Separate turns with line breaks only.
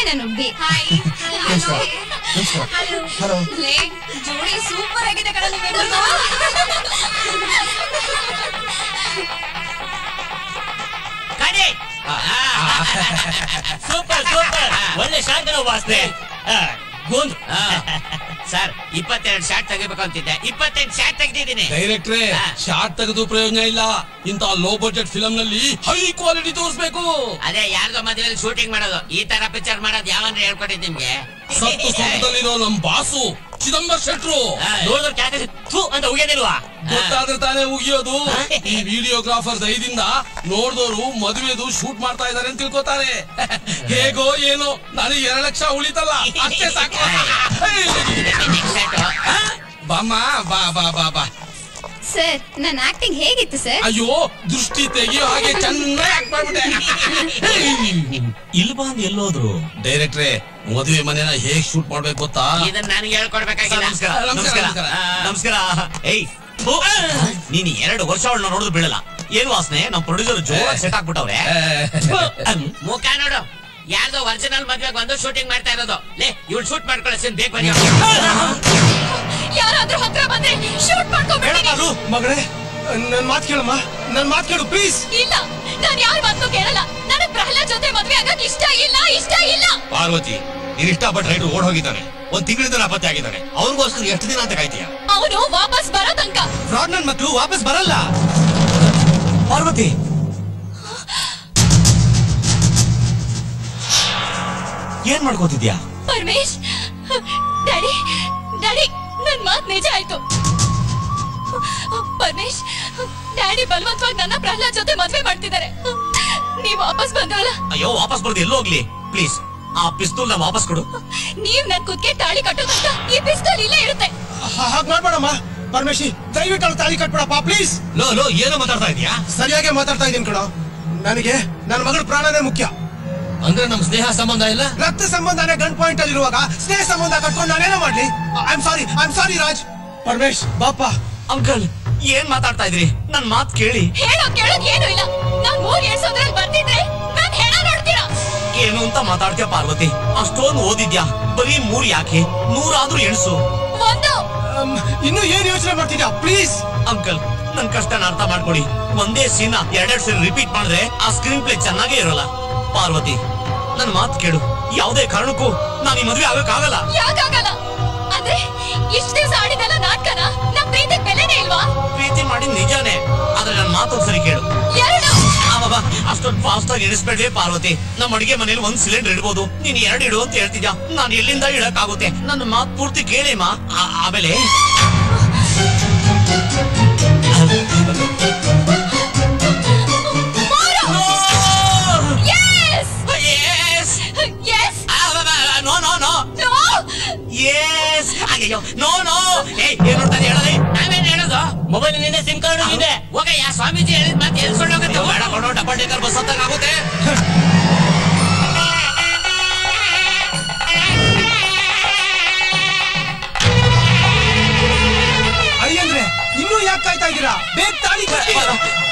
ನನ್ನ ಹುಡ್ಗಿ
ನಮಸ್ಕಾರ ನಮಸ್ಕಾರ ಹಲೋ
ಲೇ ಜೋಡಿ ಸೂಪರ್ ಆಗಿದೆ ಕಣ
ಕಡಿ ಸೂಪರ್ ಸೂಪರ್ ಒಳ್ಳೆ ಶಾಂತನ ವಾಸನೆ ಗೋಂದ್ ಸರ್ ಇಪ್ಪತ್ತೆರಡು ಶಾಟ್ ತೆಗಿಬೇಕು ಅಂತಿದ್ದೆ ಇಪ್ಪತ್ತೆಂಟು ಶಾಟ್ ತೆಗ್ದಿದ್ದೀನಿ
ಡೈರೆಕ್ಟ್ರೆ
ಹಾ.
ಶಾರ್ಟ್ ತೆಗೆದು ಪ್ರಯೋಜನ ಇಲ್ಲ ಇಂತ ಲೋ ಬಜೆಟ್ ಫಿಲಂ ನಲ್ಲಿ ಹೈ ಕ್ವಾಲಿಟಿ ತೋರಿಸ್ಬೇಕು
ಅದೇ ಯಾರ್ದೋ ಮದುವೆಯಲ್ಲಿ ಶೂಟಿಂಗ್ ಮಾಡೋದು ಈ ತರ ಪಿಕ್ಚರ್ ಮಾಡೋದು ಯಾವನ್ರಿ ಹೇಳ್ಕೊಟ್ಟಿದ್ ನಿಮ್ಗೆ
ಸತ್ತು ಸ್ವರ್ಗದಲ್ಲಿರೋ ನಮ್ ಬಾಸು ಚಿದಂಬರ ಶೆಟ್ರು
ನೋಡಿದ್ರೆ ಕ್ಯಾತೆ ಥು ಅಂತ ಉಗಿಯೋದಿಲ್ವಾ
ಗೊತ್ತಾದ್ರೆ ತಾನೇ ಉಗಿಯೋದು ಈ ವಿಡಿಯೋಗ್ರಾಫರ್ ದಯದಿಂದ ನೋಡ್ದೋರು ಮದುವೆದು ಶೂಟ್ ಮಾಡ್ತಾ ಇದಾರೆ ಅಂತ ತಿಳ್ಕೊತಾರೆ ಹೇಗೋ ಏನೋ ನನಗೆ ಎರಡು ಲಕ್ಷ ಉಳಿತಲ್ಲ ಅಷ್ಟೇ ಸಾಕು
ನೆಕ್ಸ್ಟ್ ಶಾಟ್
ಬಾಮ್ಮ ಬಾ ಬಾ ಬಾ ಬಾ
ಸರ್ ನನ್ನ ಆಕ್ಟಿಂಗ್ ಹೇಗಿತ್ತು ಸರ್
ಅಯ್ಯೋ ದೃಷ್ಟಿ ತೆಗಿಯೋ ಹಾಗೆ ಚೆನ್ನಾಗಿ ಆಕ್ಟ್ ಮಾಡ್ಬಿಟ್ಟೆ
ಇಲ್ಲಿ ಬಂದ್ ಎಲ್ಲೋದ್ರು
ಡೈರೆಕ್ಟ್ರೆ ಮದುವೆ ಮನೆನ ಹೇಗ್ ಶೂಟ್ ಮಾಡ್ಬೇಕು ಗೊತ್ತಾ
ಇದನ್ನ ನನಗೆ ಹೇಳ್ಕೊಡ್ಬೇಕಾಗಿಲ್ಲ
ನಮಸ್ಕಾರ
ನಮಸ್ಕಾರ,
ನಮಸ್ಕಾರ
ನಮಸ್ಕಾರ.
ನಮಸ್ಕಾರ ಏಯ್ ಥು. ನೀನ್ ಎರಡು ವರ್ಷ ಅವಳನ್ನ ನೋಡಿದ್ರು ಬೀಳಲ್ಲ ಏನ್ ವಾಸನೆ ನಮ್ ಪ್ರೊಡ್ಯೂಸರ್ ಜೋರ ಸೆಟ್ ಹಾಕ್ಬಿಟ್ಟವ್ರೆ ಥು.
ಮುಖ ನೋಡು ಯಾರ್ದೋ ಒರಿಜಿನಲ್ ಮದ್ವೆಗೆ ಬಂದು ಶೂಟಿಂಗ್ ಮಾಡ್ತಾ ಇರೋದು ಲೇ ಇವ್ಳು ಶೂಟ್ ಮಾಡ್ಕೊಳ್ಳೋ ಬೇಕು
ಯಾರಾದ್ರೂ ಹತ್ರ ಬಂದ್ರೆ ಶೂಟ್ ಮಾಡ್ಕೊಂಡ್ಬಿಡ್ತೀನಿ
ಅದು
ಮಗಳೇ ನನ್ ಮಾತ್ ಕೇಳಮ್ಮ ನನ್ ಮಾತ್ ಕೇಳು ಪ್ಲೀಸ್
ಇಲ್ಲ ನಾನ್ ಯಾರ ಮಾತು ಕೇಳಲ್ಲ ನನಗ್ ಪ್ರಹ್ಲಾದ್ ಜೊತೆ ಮದ್ವೆ ಆಗಕ್ ಇಷ್ಟ ಇಲ್ಲ ಇಷ್ಟ ಇಲ್ಲ
ಪಾರ್ವತಿ ನೀನ್ ಇಷ್ಟಪಟ್ಟು ರೈತರು ಓಡ್ ಹೋಗಿದ್ದಾನೆ ಒಂದ್ ತಿಂಗಳಿಂದ ನಾಪತ್ತೆ ಆಗಿದ್ದಾನೆ ಅವ್ರಿಗೋಸ್ಕರ ಎಷ್ಟು ದಿನ ಅಂತ ಕಾಯ್ತೀಯ
ಅವನು ವಾಪಸ್ ಬರೋ ತನಕ
ಫ್ರಾಡ್ ನನ್ ಮಕ್ಳು ವಾಪಸ್ ಬರಲ್ಲ
ಪಾರ್ವತಿ ಏನ್ ಮಾಡ್ಕೋತಿದ್ಯಾ
ಪರಮೇಶ್ ಡ್ಯಾಡಿ ಡ್ಯಾಡಿ ನನ್ ಮಾತ್ ನಿಜ ಆಯ್ತು ಪರಮೇಶ್ ಡ್ಯಾಡಿ ಬಲವಂತವಾಗಿ ನನ್ನ ಪ್ರಹ್ಲಾದ್ ಜೊತೆ ಮದ್ವೆ ಮಾಡ್ತಿದ್ದಾರೆ ನೀವ್ ವಾಪಸ್ ಬಂದ್ರಲ್ಲ
ಅಯ್ಯೋ ವಾಪಸ್ ಬರ್ದು ಎಲ್ಲೋಗ್ಲಿ ಪ್ಲೀಸ್ ಆ ಪಿಸ್ತೂಲ್ ನ ವಾಪಸ್ ಕೊಡು
ನೀವ್ ನನ್ ಕುದ್ಕೆ ತಾಳಿ ಕಟ್ಟೋದಂತ ಈ ಪಿಸ್ತೂಲ್ ಇಲ್ಲೇ ಇರುತ್ತೆ
ಹಾಗ್ ಮಾಡ್ಬೇಡಮ್ಮ ಪರಮೇಶಿ ದಯವಿಟ್ಟು ಅವ್ಳು ತಾಳಿ ಕಟ್ಬಿಡಪ್ಪ ಪ್ಲೀಸ್
ಲೋ ಲೋ ಏನೋ ಮಾತಾಡ್ತಾ ಇದೀಯಾ
ಸರಿಯಾಗಿ ಮಾತಾಡ್ತಾ ಇದೀನಿ ಕಣೋ ನನಗೆ ನನ್ನ ಮಗಳ ಪ್ರಾಣನೇ ಮುಖ್ಯ
ಅಂದ್ರೆ ನಮ್ ಸ್ನೇಹ ಸಂಬಂಧ ಇಲ್ಲ
ರಕ್ತ ಸಂಬಂಧನೇ ಗನ್ ಪಾಯಿಂಟ್ ಅಲ್ಲಿ ಇರುವಾಗ ಸ್ನೇಹ ಸಂಬಂಧ ಕಟ್ಕೊಂಡು ನಾನೇನೋ ಮಾಡ್ಲಿ I am sorry I am sorry Raj Paramesh ಬಾಪ್ಪ
ಅಂಕಲ್ ಏನ್ ಮಾತಾಡ್ತಾ ಇದ್ರಿ ನನ್ ಮಾತ್ ಕೇಳಿ
ಹೇಳೋ ಕೇಳೋದ್ ಏನು ಇಲ್ಲ ನಾನ್ ಮೂರ್ ಎಳ್ಸೋದ್ರಲ್ಲಿ ಬರ್ತಿದ್ರೆ ನಾನ್ ಹೆಣ ನೋಡ್ತೀರಾ
ಏನು ಅಂತ ಮಾತಾಡ್ತೀಯ ಪಾರ್ವತಿ ಅಷ್ಟೊಂದು ಓದಿದ್ಯಾ ಬರೀ ಮೂರ್ ಯಾಕೆ ನೂರಾದ್ರೂ ಎಣಸು
ಒಂದು
ಅಮ್, ಇನ್ನು ಏನ್ ಯೋಚನೆ ಮಾಡ್ತಿದ್ಯಾ ಪ್ಲೀಸ್
ಅಂಕಲ್ ನನ್ ಕಷ್ಟನ ಅರ್ಥ ಮಾಡ್ಕೊಡಿ ಒಂದೇ ಸೀನ ಎರಡೆರಡು ಸರಿ ರಿಪೀಟ್ ಮಾಡಿದ್ರೆ ಆ ಸ್ಕ್ರೀನ್ ಪ್ಲೇ ಚೆನ್ನಾಗೇ ಇರೋಲ್ಲ ಪಾರ್ವತಿ ನನ್ ಮಾತ್ ಕೇಳು ಯಾವುದೇ ಕಾರಣಕ್ಕೂ ನಾನು ಈ ಮದ್ವೆ ಆಗಕ್ಕಾಗಲ್ಲ
ಯಾಕಾಗಲ್ಲ ಅಂದ್ರೆ ಇಷ್ಟ ದಿವಸ ಆಡಿದೆಲ್ಲ ನಾಟಕನ ನಮ್ ಪ್ರೀತಿಗ್ ಬೆಲೆನೇ ಇಲ್ವಾ
ಪ್ರೀತಿ ಮಾಡಿ ನಿಜಾನೇ ಆದ್ರೆ ನನ್ ಮಾತು ಸರಿ ಕೇಳು
ಎರಡು
ಅಬ್ಬಬ್ಬಾ, ಅಷ್ಟೊಂದು ಫಾಸ್ಟ್ ಆಗಿ ಇಳಿಸ್ಬೇಡ್ರಿ ಪಾರ್ವತಿ ನಮ್ಮ ಅಡಿಗೆ ಮನೇಲಿ ಒಂದ್ ಸಿಲಿಂಡರ್ ಇಡ್ಬೋದು ನೀನ್ ಎರಡು ಇಡು ಅಂತ ಹೇಳ್ತಿದ್ಯಾ ನಾನು ಎಲ್ಲಿಂದ ಇಡಕ್ ಆಗುತ್ತೆ ನನ್ನ ಮಾತು ಪೂರ್ತಿ ಕೇಳಿಮ್ಮ ಆ- ಆಮೇಲೆ
Yes!
Yes!
Yes!
No no no
No!
Yes ಅಯ್ಯೋ ನೋ ನೋ ಏಯ್ ಏನ್ ನೋಡ್ತಾ ಇದೀಯ ಹೇಳೋದೇ
ನಾವೇನ್ ಹೇಳೋದು ಮೊಬೈಲ್ ನಿನ್ನೆ ಸಿಮ್ ಕಾರ್ಡ್ ಇದೆ ಹೋಗಯ್ಯ ಸ್ವಾಮೀಜಿ ಹೇಳಿದ್ ಮತ್ತೆ ಎಲ್ಸ್ಕೊಂಡೋಗತ್ತೆ
ಬೇಡ ಕೊಡೋ ಡಬಲ್ ಡೇಕರ್ ಬಸ್ ಹತ್ತಾಗ ಆಗುತ್ತೆ
ಅಯ್ಯಂದ್ರೆ ಇನ್ನೂ ಯಾಕೆ ಕಾಯ್ತಾ ಇದ್ದೀರಾ ಬೇಗ ತಾಳಿ ಕಟ್ಟಿ